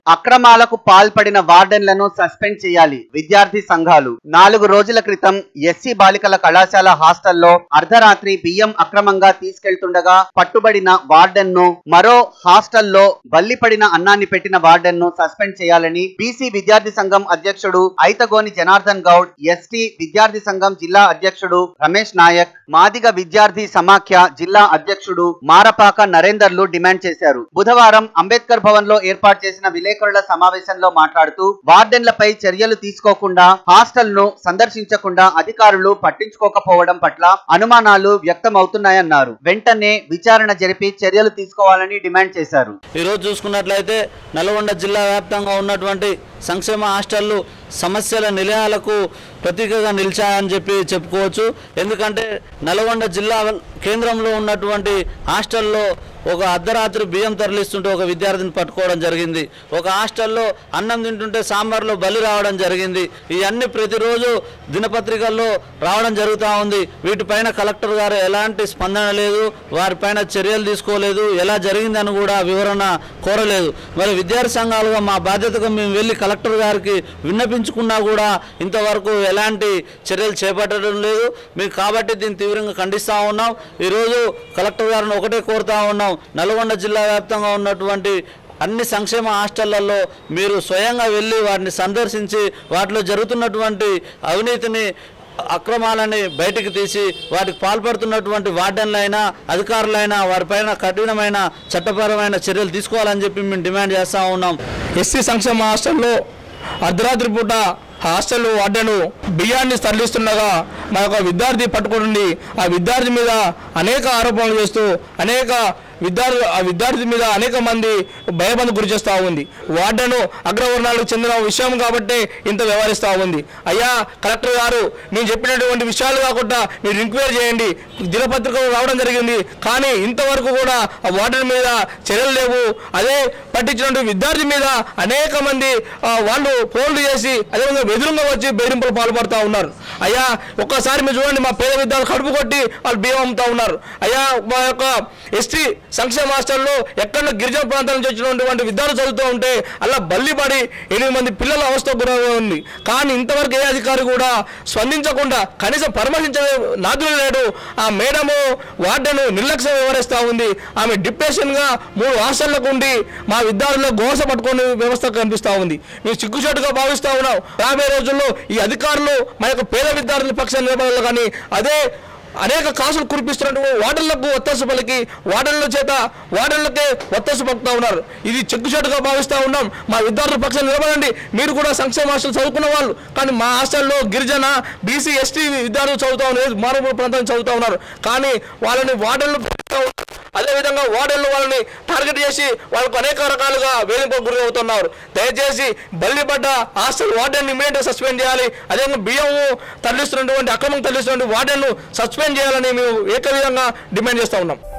అక్రమాలకు పాల్పడిన వార్డెన్లను సస్పెండ్ చేయాలి విద్యార్థి సంఘాలు నాలుగు రోజుల క్రితం ఎస్సీ బాలికల కళాశాల హాస్టల్లో అర్ధరాత్రి బియ్యం అక్రమంగా తీసుకెళ్తుండగా పట్టుబడిన వార్డెన్ ను మరో హాస్టల్లో బల్లిపడిన అన్నాన్ని పెట్టిన వార్డెన్ ను సస్పెండ్ చేయాలని బీసీ విద్యార్థి సంఘం అధ్యక్షుడు ఐతగోని జనార్దన్ గౌడ్ ఎస్టీ విద్యార్థి సంఘం జిల్లా అధ్యక్షుడు రమేష్ నాయక్ మాదిగ విద్యార్థి సమాఖ్య జిల్లా అధ్యక్షుడు మారపాక నరేందర్లు డిమాండ్ చేశారు బుధవారం అంబేద్కర్ భవన్ లో ఏర్పాటు చేసిన విలేకరుల సమావేశంలో మాట్లాడుతూ వార్డెన్లపై చర్యలు తీసుకోకుండా హాస్టల్ ను సందర్శించకుండా అధికారులు పట్టించుకోకపోవడం పట్ల అనుమానాలు వ్యక్తమవుతున్నాయన్నారు వెంటనే విచారణ జరిపి చర్యలు తీసుకోవాలని డిమాండ్ చేశారు ఈరోజు చూసుకున్నట్లయితే నల్గొండ జిల్లా వ్యాప్తంగా ఉన్నటువంటి సంక్షేమ హాస్టళ్ళు సమస్యల నిలయాలకు ప్రతీకగా నిలిచాయని చెప్పి చెప్పుకోవచ్చు ఎందుకంటే నల్గొండ జిల్లా కేంద్రంలో ఉన్నటువంటి హాస్టల్లో ఒక అర్ధరాత్రి బియ్యం తరలిస్తుంటే ఒక విద్యార్థిని పట్టుకోవడం జరిగింది ఒక హాస్టల్లో అన్నం తింటుంటే సాంబార్లో బలి రావడం జరిగింది ఇవన్నీ ప్రతిరోజు దినపత్రికల్లో రావడం జరుగుతూ ఉంది వీటిపైన కలెక్టర్ గారు ఎలాంటి స్పందన లేదు వారిపైన చర్యలు తీసుకోలేదు ఎలా జరిగిందని కూడా వివరణ కోరలేదు మరి విద్యార్థి సంఘాలుగా మా బాధ్యతగా మేము వెళ్ళి కలెక్టర్ గారికి విన్నపించుకున్నా కూడా ఇంతవరకు ఎలాంటి చర్యలు చేపట్టడం లేదు మేము కాబట్టి దీన్ని తీవ్రంగా ఖండిస్తూ ఉన్నాం ఈరోజు కలెక్టర్ గారిని ఒకటే కోరుతా ఉన్నాం నల్గొండ జిల్లా వ్యాప్తంగా ఉన్నటువంటి అన్ని సంక్షేమ హాస్టళ్లలో మీరు స్వయంగా వెళ్ళి వాటిని సందర్శించి వాటిలో జరుగుతున్నటువంటి అవినీతిని అక్రమాలని బయటికి తీసి వాటికి పాల్పడుతున్నటువంటి వార్డెన్లైనా అధికారులైనా వారిపైన కఠినమైన చట్టపరమైన చర్యలు తీసుకోవాలని చెప్పి మేము డిమాండ్ చేస్తూ ఉన్నాం ఎస్సీ సంక్షేమ హాస్టల్లో అర్ధరాత్రి పూట హాస్టల్ వార్డెను బియ్యాన్ని తరలిస్తుండగా మా యొక్క విద్యార్థి పట్టుకుంటుంది ఆ విద్యార్థి మీద అనేక ఆరోపణలు చేస్తూ అనేక విద్యార్థి ఆ విద్యార్థి మీద అనేక మంది భయబంధు గురి చేస్తూ ఉంది వార్డెను అగ్రవర్ణాలకు చెందిన విషయం కాబట్టి ఇంత వ్యవహరిస్తూ ఉంది అయ్యా కలెక్టర్ గారు నేను చెప్పినటువంటి విషయాలు కాకుండా మీరు ఎంక్వైరీ చేయండి దినపత్రికలు రావడం జరిగింది కానీ ఇంతవరకు కూడా ఆ వార్డెన్ మీద చర్యలు లేవు అదే పట్టించినటువంటి విద్యార్థి మీద అనేక మంది ఆ, వాళ్ళు ఫోన్లు చేసి అదేవిధంగా ఎదురుగా వచ్చి బెదిరింపులు పాల్పడుతూ ఉన్నారు అయ్యా ఒక్కసారి మీరు చూడండి మా పేద విద్యార్థులు కడుపు కొట్టి వాళ్ళు బియ్యం అమ్ముతా ఉన్నారు అయ్యా మా యొక్క ఎస్టీ సంక్షేమ హాస్టల్లో ఎక్కడ గిరిజన ప్రాంతాల నుంచి వచ్చినటువంటి విద్యార్థులు చదువుతూ ఉంటే అలా బల్లిపడి ఎనిమిది మంది పిల్లల అవస్థ గురగా ఉంది కానీ ఇంతవరకు ఏ అధికారి కూడా స్పందించకుండా కనీసం పరామర్శించే నాదులు లేడు ఆ మేడము వార్డెను నిర్లక్ష్యం వ్యవహరిస్తూ ఉంది ఆమె డిప్రెషన్గా మూడు హాస్టళ్లకు ఉండి మా విద్యార్థులకు గోస పట్టుకునే వ్యవస్థ కనిపిస్తూ ఉంది మేము సిగ్గుచాటుగా భావిస్తూ ఉన్నాం రాబోయే రోజుల్లో ఈ అధికారులు మా యొక్క పేద విద్యార్థుల పక్షాన్ని నిలబడాలి కానీ అదే అనేక కాసులు కురిపిస్తున్నటువంటి వార్డన్లకు ఒత్తాసు పలికి వార్డన్ల చేత వార్డన్లకే ఒత్తాసు పలుకుతా ఉన్నారు ఇది చెక్కుచాటుగా భావిస్తూ ఉన్నాం మా విద్యార్థుల పక్షాన్ని నిలబడండి మీరు కూడా సంక్షేమ హాస్టల్ చదువుకున్న వాళ్ళు కానీ మా హాస్టల్లో గిరిజన బీసీ ఎస్టీ విద్యార్థులు చదువుతూ ఉన్నారు మారుమూల ప్రాంతం చదువుతూ ఉన్నారు కానీ వాళ్ళని వార్డన్లు పెడుతూ ఉన్నారు. అదేవిధంగా వార్డన్లు వాళ్ళని టార్గెట్ చేసి వాళ్ళకు అనేక రకాలుగా వేధింపులకు గురి అవుతున్నారు దయచేసి బల్లిపడ్డ హాస్టల్ వార్డెన్ ఇమీడియట్గా సస్పెండ్ చేయాలి అదేవిధంగా బియ్యము తరలిస్తున్నటువంటి అక్రమం తరలిస్తున్నటువంటి వార్డెన్ను సస్పెండ్ చేయాలని మేము ఏకవిధంగా డిమాండ్ చేస్తూ ఉన్నాం